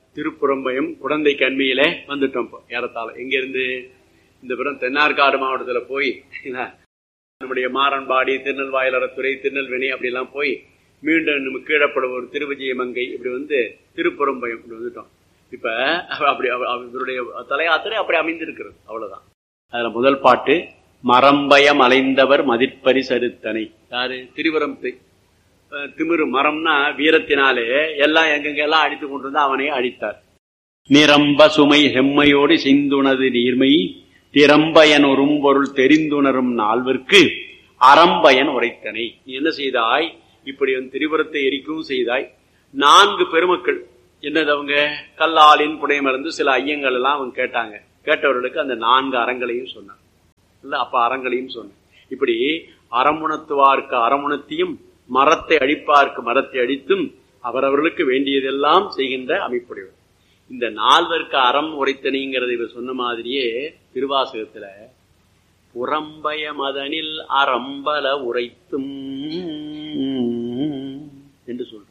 திருப்புறம்பயம் குழந்தை கண்மையில வந்துட்டோம் இப்போ ஏறத்தாழ எங்க இருந்து இந்த புறம் தென்னார்காடு மாவட்டத்துல போய் என்ன, நம்முடைய மாறன்பாடி திருநெல்வாயிலரத்துறை திருநெல்வேலி அப்படிலாம் போய் மீண்டும் நம்ம கீழப்படுவோர் திருவிஜயமங்கை இப்படி வந்து திருப்புறம்பயம் இப்படி வந்துட்டோம் இப்ப அப்படி அவ- அவ- இவருடைய தலையாத்திரை அப்படி அமைந்திருக்கிறது அவ்வளவுதான் அதுல முதல் பாட்டு மரம்பயம் அலைந்தவர் மதிற்பரி சருத்தனை யாரு திருவரம்பை அஹ் திமிரு மரம்னா வீரத்தினாலே எல்லாம் எங்கெங்கெல்லாம் அடித்து கொண்டு வந்து அவனை அழித்தார் நிரம்ப சுமை செம்மையோடு சிந்துணது நீர்மை திறம்பயன் பொருள் தெரிந்துணரும் நால்வர்க்கு அறம்பயன் உரைத்தனை நீ என்ன செய்தாய் இப்படி வந்து திரிபுரத்தை எரிக்கவும் செய்தாய் நான்கு பெருமக்கள் என்னது அவங்க கல்லாலின் புடையமர்ந்து சில ஐயங்கள் எல்லாம் அவங்க கேட்டாங்க கேட்டவர்களுக்கு அந்த நான்கு அறங்களையும் சொன்னான் இல்ல அப்ப அறங்களையும் சொன்னேன் இப்படி அறமுணத்துவார்க்கு அறமுணத்தையும் மரத்தை அழிப்பார்க்கு மரத்தை அழித்தும் அவரவர்களுக்கு வேண்டியதெல்லாம் செய்கின்ற அமைப்புடையவர் இந்த நால்வர்க்கு அறம் உரைத்தனைங்கிறது இவர் சொன்ன மாதிரியே திருவாசகத்துல புறம்பய மதனில் அறம்பல உரைத்தும் என்று சொல்ற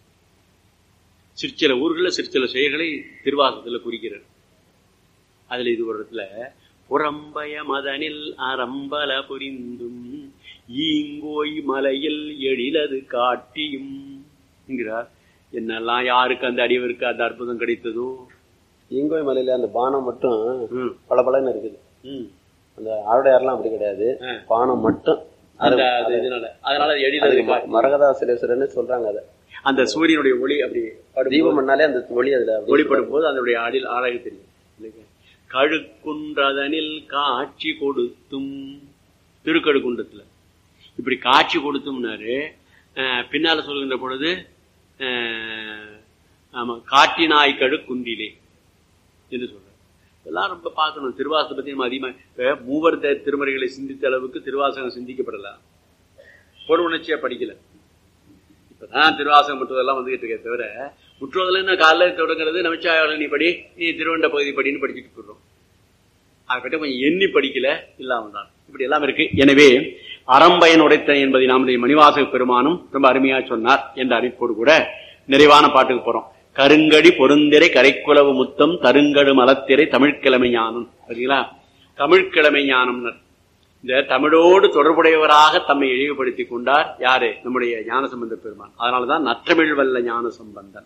சிற்சில ஊர்களில் சிற்சில செயல்களை திருவாசகத்துல குறிக்கிறார் அதுல இது ஒரு இடத்துல புறம்பய மதனில் அறம்பல புரிந்தும் ஈங்கோய் மலையில் எழிலது காட்டியும் என்கிறார் என்னெல்லாம் யாருக்கு அந்த அடிவருக்கு அந்த அற்புதம் கிடைத்ததோ ஈங்கோய் மலையில அந்த பானம் மட்டும் ம், பல பலன்னு இருக்குது ம். அந்த ஆருடையாரெல்லாம் அப்படி கிடையாது ஆ. பானம் மட்டும் அந்த அது இதனால அதனால அது எழிலது அதுக்கு ம- காட்டி மரகதாசிலேஸ்வரன்னு சொல்றாங்க அதை அந்த சூரியனுடைய ஒளி அப்படி படும்போது- தீபம் பண்ணாலே அந்த ஒளி அதுல அப்படி ஒளிப்படும் போது அதனுடைய அடில் ஆழகு தெரியும் இல்லைங்க? கழுக்குன்றதனில் காட்சி கொடுத்தும் திருக்கழுக்குன்றத்துல இப்படி காட்சி கொடுத்தும்னாரு அஹ், பின்னால சொல்கின்ற பொழுது அஹ், ஆமா காட்டினாய் கழு குன்றிலே என்று சொல்ற இதெல்லாம் ரொம்ப பார்க்கணும் திருவாசகத்தை பத்தி நம்ம அதிகமா இப்ப மூவர் த- திருமறைகளை சிந்தித்த அளவுக்கு திருவாசகம் சிந்திக்கப்படலாம் பொருள் உணர்ச்சியா படிக்கல இப்பதான் திருவாசகம் முற்றுவதெல்லாம் வந்துகிட்டு இருக்கே தவிர முற்றுவதில் என்ன காலைல தொடங்குறது நமச்சிவாயாளர் நீ படி நீ திருவண்ட பகுதி படின்னு படிச்சுட்டு போடுறோம் அதை பற்றி கொஞ்சம் எண்ணி படிக்கல இல்லாம தான் இப்படி எல்லாம் இருக்கு எனவே அறம்பயன் உடைத்த என்பதை நம்முடைய மணிவாசக பெருமானும் ரொம்ப அருமையா சொன்னார் என்ற அறிவிப்போடு கூட நிறைவான பாட்டுக்கு போறோம் கருங்கடி பொருந்திரை கரைக்குலவு முத்தம் தருங்கடு மலத்திரை தமிழ்க்கிழமை ஞானம் சரிங்களா தமிழ்க்கிழமை ஞானம்னர் இந்த தமிழோடு தொடர்புடையவராக தம்மை இழிவுபடுத்திக் கொண்டார் யாரு நம்முடைய ஞானசம்பந்த பெருமான் அதனாலதான் நற்றமிழ் வல்ல ஞான சம்பந்தன்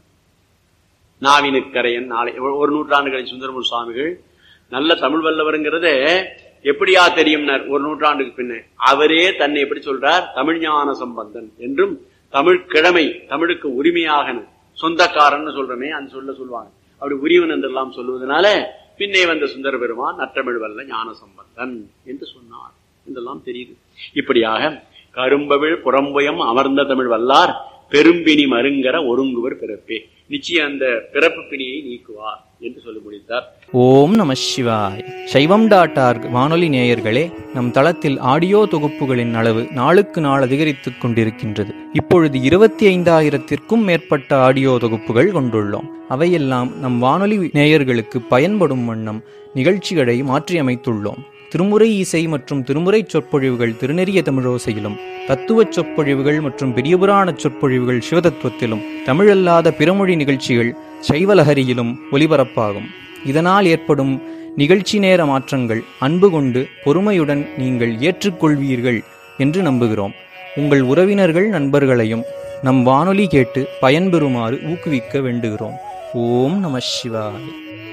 நாவினுக்கரையன் நாளை ஒரு- ஒரு நூற்றாண்டு கழிச்சு சுந்தரமூர் சுவாமிகள் நல்ல தமிழ் வல்லவருங்கிறது எப்படியா தெரியும்னார் ஒரு நூற்றாண்டுக்கு பின்ன அவரே தன்னை எப்படி சொல்றார் தமிழ் ஞான சம்பந்தன் என்றும் தமிழ் கிழமை தமிழுக்கு உரிமையாக சொந்தக்காரன் சொல்றமே அந்த சொல்ல சொல்லுவாங்க அப்படி உரியவன் என்றெல்லாம் சொல்லுவதனால பின்னே வந்த சுந்தர பெருமான் நற்றமிழ் வல்ல ஞான சம்பந்தன் என்று சொன்னார் என்றெல்லாம் தெரியுது இப்படியாக கரும்பவிழ் புறம்புயம் அமர்ந்த தமிழ் வல்லார் பெரும்பினி மருங்கர ஒருங்குவர் பிறப்பே நிச்சயம் அந்த பிறப்பு பிணியை நீக்குவார் என்று சொல்லி முடித்தார் ஓம் நம சிவாய் சைவம் டாட் ஆர்க் வானொலி நேயர்களே நம் தளத்தில் ஆடியோ தொகுப்புகளின் அளவு நாளுக்கு நாள் அதிகரித்துக் கொண்டிருக்கின்றது இப்பொழுது இருபத்தி ஐந்தாயிரத்திற்கும் மேற்பட்ட ஆடியோ தொகுப்புகள் கொண்டுள்ளோம் அவையெல்லாம் நம் வானொலி நேயர்களுக்கு பயன்படும் வண்ணம் நிகழ்ச்சிகளை மாற்றியமைத்துள்ளோம் திருமுறை இசை மற்றும் திருமுறை சொற்பொழிவுகள் திருநெறிய தமிழோசையிலும் தத்துவச் சொற்பொழிவுகள் மற்றும் பெரியபுராண சொற்பொழிவுகள் சிவதத்துவத்திலும் தமிழல்லாத பிறமொழி நிகழ்ச்சிகள் சைவலஹரியிலும் ஒலிபரப்பாகும் இதனால் ஏற்படும் நிகழ்ச்சி நேர மாற்றங்கள் அன்பு கொண்டு பொறுமையுடன் நீங்கள் ஏற்றுக்கொள்வீர்கள் என்று நம்புகிறோம் உங்கள் உறவினர்கள் நண்பர்களையும் நம் வானொலி கேட்டு பயன்பெறுமாறு ஊக்குவிக்க வேண்டுகிறோம் ஓம் நம சிவாய்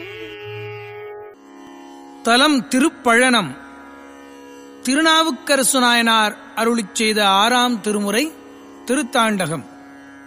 தலம் திருப்பழனம் திருநாவுக்கரசு நாயனார் அருளிச் செய்த ஆறாம் திருமுறை திருத்தாண்டகம்